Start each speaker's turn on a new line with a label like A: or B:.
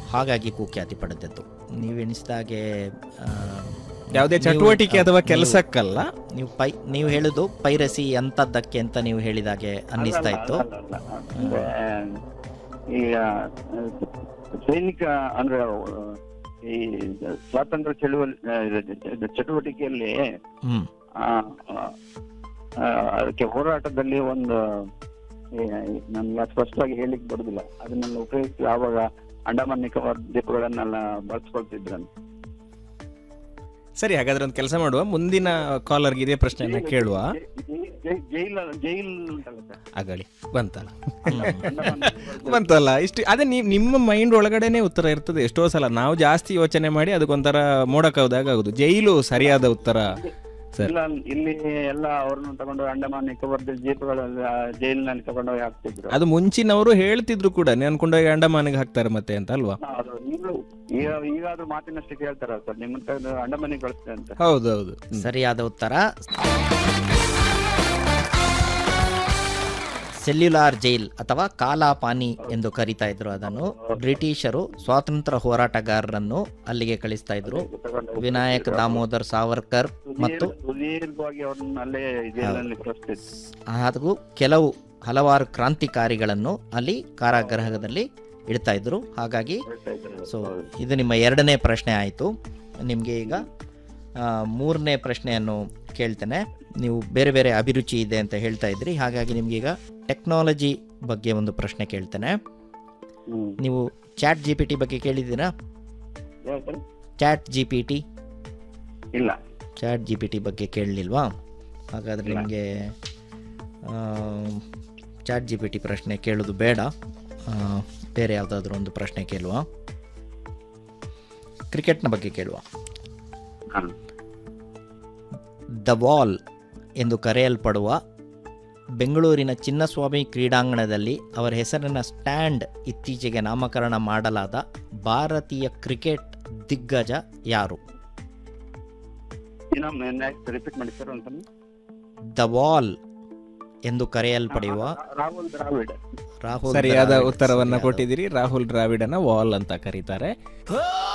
A: ಹಾಗಾಗಿ ಕುಖ್ಯಾತಿ ಪಡೆದದ್ದು ನೀವು ಎಣಿಸಿದಾಗೆ ಆ,
B: ಯಾವುದೇ
A: ನೀವು-
B: ಚಟುವಟಿಕೆ ಅಥವಾ
A: ನೀವು-
B: ಕೆಲಸಕ್ಕಲ್ಲ
A: ನೀವು ಪೈ ನೀವು ಹೇಳುದು ಪೈರಸಿ ಅಂತದ್ದಕ್ಕೆ ಅಂತ ನೀವು ಹೇಳಿದಾಗೆ ಅನ್ನಿಸ್ತಾ ಇತ್ತು
C: ಅಲ್ಲ, ಅಲ್ಲ, ಅಲ್ಲ. ಅಂದ್ರೆ ಈಗ ಸೈನಿಕ ಅಂದ್ರೆ ಅಹ್, ಈ ಸ್ವಾತಂತ್ರ್ಯ ಚಳುವಳಿ ಅಹ್, ಚಟುವಟಿಕೆಯಲ್ಲಿ
A: ಹ್ಮ್
C: ಆ, ಆ, ಅದಕ್ಕೆ ಹೋರಾಟದಲ್ಲಿ ಒಂದು ನಮ್ಗೆ ಸ್ಪಷ್ಟವಾಗಿ ಹೇಳಿಕ್ ಬರುದಿಲ್ಲ ಅದನ್ನೆಲ್ಲ ಉಪಯೋಗಿಸಿ ಆವಾಗ ಅಂಡಮಾನ್ ನಿಕೋಬಾರ್ ದ್ವೀಪಗಳನ್ನೆಲ್ಲ ಬಳಸ್ಕೊಳ್ತಿದ್ರಂತೆ
B: ಸರಿ ಹಾಗಾದ್ರೆ ಒಂದು ಕೆಲಸ ಮಾಡುವ ಮುಂದಿನ ಕಾಲರ್ಗೆ ಇದೇ ಪ್ರಶ್ನೆಯನ್ನ ಕೇಳುವ
C: ಜೈ- ಜೈ- ಜೈಲ ಜೈಲ್ ಉಂಟಲ್ಲ ಸರ್
B: ಆಗಲಿ ಬಂತಲ್ಲ
C: ಅಂಡಮಾನ್ ನಿಕೋಬಾರ್
B: ಬಂತಲ್ಲ ಇಷ್ಟು ಅದೇ ನೀವು ನಿಮ್ಮ ಮೈಂಡ್ ಒಳಗಡೆನೆ ಉತ್ತರ ಇರ್ತದೆ ಎಷ್ಟೋ ಸಲ ನಾವು ಜಾಸ್ತಿ ಯೋಚನೆ ಮಾಡಿ ಅದಕ್ಕೊಂಥರ ಮೋಡ ಕವ್ದಾಗ ಆಗುದು ಜೈಲು ಸರಿಯಾದ ಉತ್ತರ ಸರ್
C: ಇಲ್ಲ ಇಲ್ಲಿ ಎಲ್ಲ ಅವ್ರನ್ನ ತಗೊಂಡು ಅಂಡಮಾನ್ ನಿಕೋಬಾರ್ ದ್ವೀಪಗಳ ಜೈಲಿನಲ್ಲಿ ತಗೊಂಡೋಗಿ ಹಾಕ್ತಿದ್ರು
B: ಅದು ಮುಂಚಿನವರು ಹೇಳ್ತಿದ್ರು ಕೂಡ ಅನ್ಕೊಂಡೋಗಿ ಅಂಡಮಾನಿಗೆ ಹಾಕ್ತಾರೆ ಮತ್ತೆ ಅಂತ ಅಲ್ವಾ
C: ಅದು ಈಗಲೂ ಈಗ ಈಗಾದ್ರೂ ಮಾತಿನಷ್ಟು ಕೇಳ್ತಾರ ಸರ್ ನಿಮ್ಮ ತೆಗೆದು ಅಂಡಮಾನಿಗೆ ಕಳಿಸ್ತೇವೆ ಅಂತ
B: ಹೌದೌದು ಹ್ಮ್.
A: ಸರಿಯಾದ ಉತ್ತರ ಸೆಲ್ಯುಲಾರ್ ಜೈಲ್ ಅಥವಾ ಕಾಲಾಪಾನಿ ಎಂದು ಕರೀತಾ ಇದ್ರು ಅದನ್ನು ಬ್ರಿಟಿಷರು ಸ್ವಾತಂತ್ರ್ಯ ಹೋರಾಟಗಾರರನ್ನು ಅಲ್ಲಿಗೆ ಕಳಿಸ್ತಾ ಇದ್ರು
C: ತಗೊಂಡು
A: ವಿನಾಯಕ್ ದಾಮೋದರ್ ಸಾವರ್ಕರ್ ಮತ್ತು
C: ಸುದೀರ್- ಸುದೀರ್ಘವಾಗಿ ಅವ್ರನ್ನ ಅಲ್ಲೇ ಜೈಲಿನಲ್ಲಿ ಕಳಿಸ್ತಿದ್ರು
A: ಹಾಗೂ ಕೆಲವು ಹಲವಾರು ಕ್ರಾಂತಿಕಾರಿಗಳನ್ನು ಅಲ್ಲಿ ಕಾರಾಗೃಹದಲ್ಲಿ ಇಡ್ತಾ ಇದ್ರು ಹಾಗಾಗಿ
C: ಹೇಳ್ತಾ ಇದ್ರು.
A: ಸೊ ಇದು ನಿಮ್ಮ ಎರಡನೇ ಪ್ರಶ್ನೆ ಆಯಿತು ನಿಮಗೆ ಈಗ ಆ, ಮೂರನೇ ಪ್ರಶ್ನೆಯನ್ನು ಕೇಳ್ತೇನೆ ನೀವು ಬೇರೆ ಬೇರೆ ಅಭಿರುಚಿ ಇದೆ ಅಂತ ಹೇಳ್ತಾ ಇದ್ರಿ ಹಾಗಾಗಿ ನಿಮಗೀಗ ಟೆಕ್ನಾಲಜಿ ಬಗ್ಗೆ ಒಂದು ಪ್ರಶ್ನೆ ಕೇಳ್ತೇನೆ
C: ಹ್ಮ್
A: ನೀವು ಚಾಟ್ ಜಿ ಪಿ ಟಿ ಬಗ್ಗೆ ಕೇಳಿದ್ದೀರಾ
C: ಯಾವ್ದು sir?
A: Chat G P T
C: ಇಲ್ಲ
A: ಚಾಟ್ ಜಿ ಪಿ ಟಿ ಬಗ್ಗೆ ಕೇಳಲಿಲ್ವಾ ಹಾಗಾದರೆ
C: ಇಲ್ಲ.
A: ನಿಮಗೆ ಚಾಟ್ ಜಿ ಪಿ ಟಿ ಪ್ರಶ್ನೆ ಕೇಳೋದು ಬೇಡ ಆ, ಬೇರೆ ಯಾವುದಾದ್ರೂ ಒಂದು ಪ್ರಶ್ನೆ ಕೇಳುವ ಕ್ರಿಕೆಟ್ನ ಬಗ್ಗೆ ಕೇಳುವ
C: ಹಾ.
A: ದ ವಾಲ್ ಎಂದು ಕರೆಯಲ್ಪಡುವ ಬೆಂಗಳೂರಿನ ಚಿನ್ನಸ್ವಾಮಿ ಕ್ರೀಡಾಂಗಣದಲ್ಲಿ ಅವರ ಹೆಸರಿನ ಸ್ಟ್ಯಾಂಡ್ ಇತ್ತೀಚೆಗೆ ನಾಮಕರಣ ಮಾಡಲಾದ ಭಾರತೀಯ ಕ್ರಿಕೆಟ್ ದಿಗ್ಗಜ ಯಾರು
C: ಇನ್ನೊಮ್ಮೆ ರಿಪೀಟ್ ಮಾಡಿ ಸರ್ ಒಂದ್ಸಲ
A: ದ ವಾಲ್ ಎಂದು ಕರೆಯಲ್ಪಡುವ
C: ರಾಹುಲ್ ದ್ರಾವಿಡ್
A: ರಾಹುಲ್
B: ಸರಿಯಾದ
A: ದ್ರಾವಿಡ್
B: ಉತ್ತರವನ್ನ
A: ಸರಿಯಾದ
B: ಕೊಟ್ಟಿದ್ದೀರಿ ರಾಹುಲ್ ದ್ರಾವಿಡನ ವಾಲ್ ಅಂತ ಕರೀತಾರೆ
A: ಉತ್ತರ.